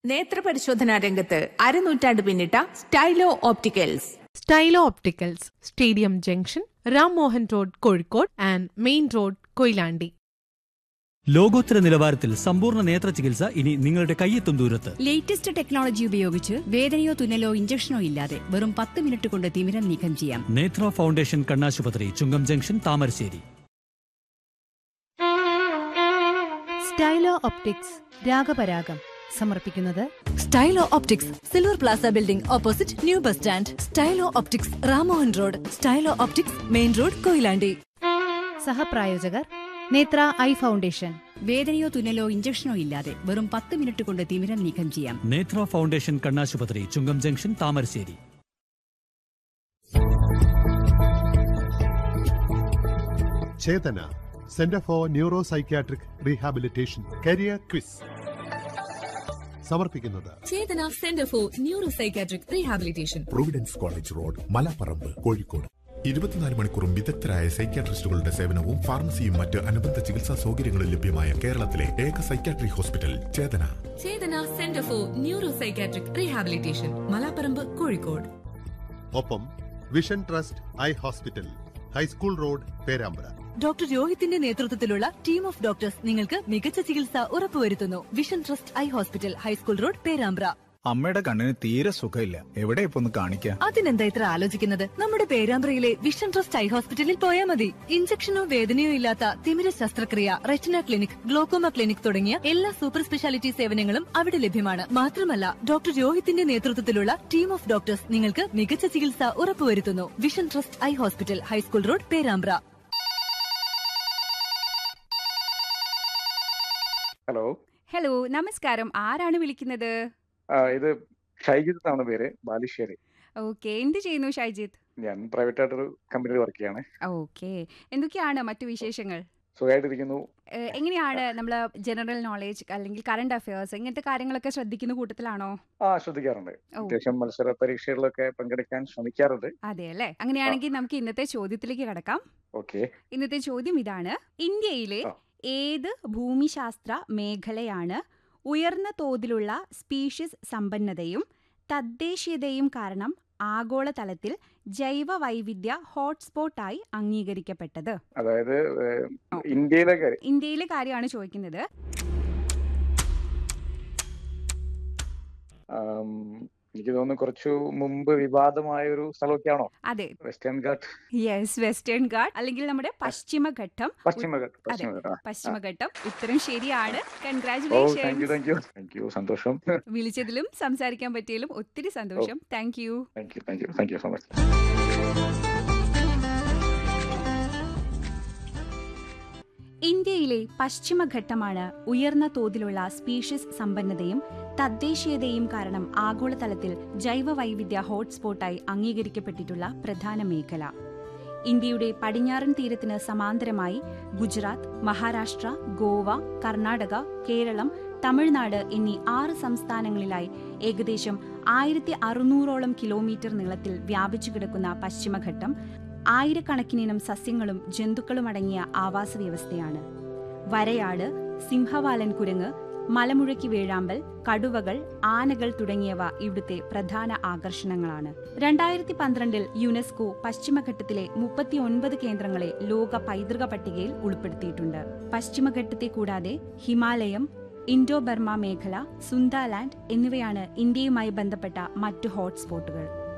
നേത്രപരിശോധനാ രംഗത്ത് അരനൂറ്റാണ്ട് പിന്നിട്ട stylo opticals stylo opticals stadium junction Ram Mohan road Kozhikode and main road Koyilandy ലോകോത്തര നിലവാരത്തിൽ സമ്പൂർണ്ണ നേത്ര ചികിത്സ ഇനി നിങ്ങളുടെ കയ്യെത്തും ദൂരത്ത് ലേറ്റസ്റ്റ് ടെക്നോളജി ഉപയോഗിച്ച് വേദനയോ തുന്നലോ ഇഞ്ചക്ഷനോ ഇല്ലാതെ വെറും പത്ത് മിനിറ്റ് കൊണ്ട് തിമിരം നീക്കം ചെയ്യാം നേത്ര ഫൗണ്ടേഷൻ കണ്ണാശുപത്രി Chungam junction Thamarassery stylo optics Ragaparagam സമർപ്പിക്കുന്നത് stylo optics silver plaza building opposite new bus stand stylo optics Ramohan road stylo optics main road Koyilandy സഹപ്രായോജകർ നേത്ര ഐ ഫൗണ്ടേഷൻ വേദനയോ തുന്നലോ ഇഞ്ചക്ഷനോ ഇല്ലാതെ വെറും പത്ത് മിനിറ്റ് കൊണ്ട് തിമിരം നീക്കം ചെയ്യാം നേത്ര ഫൗണ്ടേഷൻ കണ്ണാശുപത്രി Chungam junction Thamarassery Chetana centre for neuro psychiatric rehabilitation career quiz സമർപ്പിക്കുന്നത് Chetana centre for neuro psychiatric rehabilitation providence college road Malaparamba Kozhikode ഇരുപത്തിനാല് മണിക്കൂറും വിദഗ്ധരായ സൈക്യാട്രിസ്റ്റുകളുടെ സേവനവും ഫാർമസിയും മറ്റ് അനുബന്ധ ചികിത്സാ സൗകര്യങ്ങളും ലഭ്യമായ കേരളത്തിലെ ഏക psychiatry hospital Chetana Chetana centre for neuro psychiatric rehabilitation Malaparamba Kozhikode ഒപ്പം vision trust eye hospital high school road Perambra doctor രോഹിത്തിന്റെ നേതൃത്വത്തിലുള്ള ടീം ഓഫ് ഡോക്ടേഴ്സ് നിങ്ങൾക്ക് മികച്ച ചികിത്സ ഉറപ്പുവരുത്തുന്നു vision trust eye hospital high school road Perambra അമ്മയുടെ കണ്ണിന് തീരെ സുഖമില്ല എവിടെ ഇപ്പൊ ഒന്ന് കാണിക്കാം അതിനെന്താ ഇത്ര ആലോചിക്കുന്നത് നമ്മുടെ പേരാമ്പ്രയിലെ വിഷൻ ട്രസ്റ്റ് ഐ ഹോസ്പിറ്റലിൽ പോയാൽ മതി ഇഞ്ചക്ഷനോ വേദനയോ ഇല്ലാത്ത തിമിര ശസ്ത്രക്രിയ റെറ്റിന ക്ലിനിക് ഗ്ലോക്കോമ ക്ലിനിക് തുടങ്ങിയ എല്ലാ സൂപ്പർ സ്പെഷ്യാലിറ്റി സേവനങ്ങളും അവിടെ ലഭ്യമാണ് മാത്രമല്ല ഡോക്ടർ രോഹിത്തിന്റെ നേതൃത്വത്തിലുള്ള ടീം ഓഫ് ഡോക്ടേഴ്സ് നിങ്ങൾക്ക് മികച്ച ചികിത്സ ഉറപ്പുവരുത്തുന്നു vision trust eye hospital high school road Perambra hello hello നമസ്കാരം ആരാണ് വിളിക്കുന്നത് ആ, ഇത് ഷൈജിത്ത് എന്നാണ് പേര് ബാലുശ്ശേരി ഓക്കെ എന്ത് ചെയ്യുന്നു ഷൈജിത്ത് ഞാൻ പ്രൈവറ്റ് ആയിട്ടൊരു കമ്പനിയിൽ വർക്ക് ചെയ്യാണ് ഓക്കെ എന്തൊക്കെയാണ് മറ്റു വിശേഷങ്ങൾ സുഖമായിട്ടിരിക്കുന്നു ഏഹ്, എങ്ങനെയാണ് നമ്മൾ ജനറൽ നോളേജ് അല്ലെങ്കിൽ കറണ്ട് അഫയേഴ്സ് ഇങ്ങനത്തെ കാര്യങ്ങളൊക്കെ ശ്രദ്ധിക്കുന്ന കൂട്ടത്തിലാണോ ആ ശ്രദ്ധിക്കാറുണ്ട് ഓ. അത്യാവശ്യം മത്സര പരീക്ഷകളിലൊക്കെ പങ്കെടുക്കാൻ ശ്രമിക്കാറുണ്ട് അതെ അല്ലേ അങ്ങനെയാണെങ്കിൽ നമുക്ക് ഇന്നത്തെ ചോദ്യത്തിലേക്ക് കടക്കാം ഓക്കെ ഇന്നത്തെ ചോദ്യം ഇതാണ് ഇന്ത്യയിലെ ആ. ഏത് ഭൂമിശാസ്ത്ര മേഖലയാണ് ഉയർന്ന തോതിലുള്ള സ്പീഷീസ് സമ്പന്നതയും തദ്ദേശീയതയും കാരണം ആഗോളതലത്തിൽ ജൈവ വൈവിധ്യ ഹോട്ട്സ്പോട്ടായി അംഗീകരിക്കപ്പെട്ടത് അതായത് ഏഹ്, ഇന്ത്യയിലെ കാര്യം ഇന്ത്യയിലെ കാര്യമാണ് ചോദിക്കുന്നത് ആം, എനിക്ക് തോന്നുന്നു കുറച്ചു മുമ്പ് വിവാദമായ ഒരു സ്ഥലമൊക്കെയാണോ അതെ western ghat yes western guard അല്ലെങ്കിൽ നമ്മുടെ പശ്ചിമഘട്ടം പശ്ചിമഘട്ട് അതെ പശ്ചിമഘട്ട് ആ, ആ. പശ്ചിമഘട്ടം ഉത്തരം ശരിയാണ് ഓ thank you congratulation thank you thank you സന്തോഷം വിളിച്ചതിലും സംസാരിക്കാൻ പറ്റിയതിലും ഒത്തിരി സന്തോഷം thank you thank you thank you thank you so much ഇന്ത്യയിലെ പശ്ചിമഘട്ടമാണ് ഉയർന്ന തോതിലുള്ള സ്പീഷീസ് സമ്പന്നതയും തദ്ദേശീയതയും കാരണം ആഗോളതലത്തിൽ ജൈവ വൈവിധ്യ ഹോട്ട്സ്പോട്ടായി അംഗീകരിക്കപ്പെട്ടിട്ടുള്ള പ്രധാന മേഖല ഇന്ത്യയുടെ പടിഞ്ഞാറൻ തീരത്തിന് സമാന്തരമായി ഗുജറാത്ത് മഹാരാഷ്ട്ര ഗോവ കർണാടക കേരളം തമിഴ്നാട് എന്നീ ആറ് സംസ്ഥാനങ്ങളിലായി ഏകദേശം ആയിരത്തി അറുന്നൂറോളം കിലോമീറ്റർ നീളത്തിൽ വ്യാപിച്ചു കിടക്കുന്ന പശ്ചിമഘട്ടം ആയിരക്കണക്കിനിനം സസ്യങ്ങളും ജന്തുക്കളും അടങ്ങിയ ആവാസ വ്യവസ്ഥയാണ് വരയാട് സിംഹവാലൻ കുരങ്ങ് മലമുഴക്കി വേഴാമ്പൽ കടുവകൾ ആനകൾ തുടങ്ങിയവ ഇവിടുത്തെ പ്രധാന ആകർഷണങ്ങളാണ് രണ്ടായിരത്തി പന്ത്രണ്ടിൽ യുനെസ്കോ പശ്ചിമഘട്ടത്തിലെ മുപ്പത്തിയൊൻപത് കേന്ദ്രങ്ങളെ ലോക പൈതൃക പട്ടികയിൽ ഉൾപ്പെടുത്തിയിട്ടുണ്ട് പശ്ചിമഘട്ടത്തെ കൂടാതെ ഹിമാലയം ഇൻഡോ ബർമ മേഖല സുന്ദാലാൻഡ് എന്നിവയാണ് ഇന്ത്യയുമായി ബന്ധപ്പെട്ട മറ്റു ഹോട്ട്സ്പോട്ടുകൾ